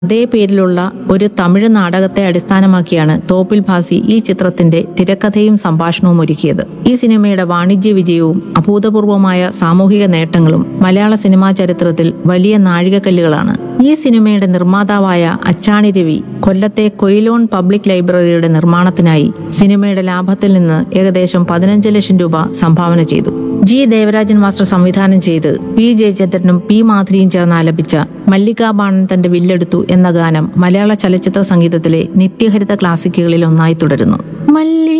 അതേ പേരിലുള്ള ഒരു തമിഴ് നാടകത്തെ അടിസ്ഥാനമാക്കിയാണ് തോപ്പിൽ ഭാസി ഈ ചിത്രത്തിന്റെ തിരക്കഥയും സംഭാഷണവും ഒരുക്കിയത് ഈ സിനിമയുടെ വാണിജ്യ വിജയവും അഭൂതപൂർവമായ സാമൂഹിക നേട്ടങ്ങളും മലയാള സിനിമാ ചരിത്രത്തിൽ വലിയ നാഴികക്കല്ലുകളാണ് ഈ സിനിമയുടെ നിർമ്മാതാവായ അച്ചാണി രവി കൊല്ലത്തെ കൊയിലോൺ പബ്ലിക് ലൈബ്രറിയുടെ നിർമ്മാണത്തിനായി സിനിമയുടെ ലാഭത്തിൽ നിന്ന് ഏകദേശം പതിനഞ്ച് ലക്ഷം രൂപ സംഭാവന ചെയ്തു ജി ദേവരാജൻ മാസ്റ്റർ സംവിധാനം ചെയ്ത് പി ജയചന്ദ്രനും പി മാധുരിയും ചേർന്ന് ആലപിച്ച മല്ലികാ ബാണൻ തന്റെ വില്ലെടുത്തു എന്ന ഗാനം മലയാള ചലച്ചിത്ര സംഗീതത്തിലെ നിത്യഹരിത ക്ലാസിക്കുകളിൽ ഒന്നായി തുടരുന്നു മല്ലി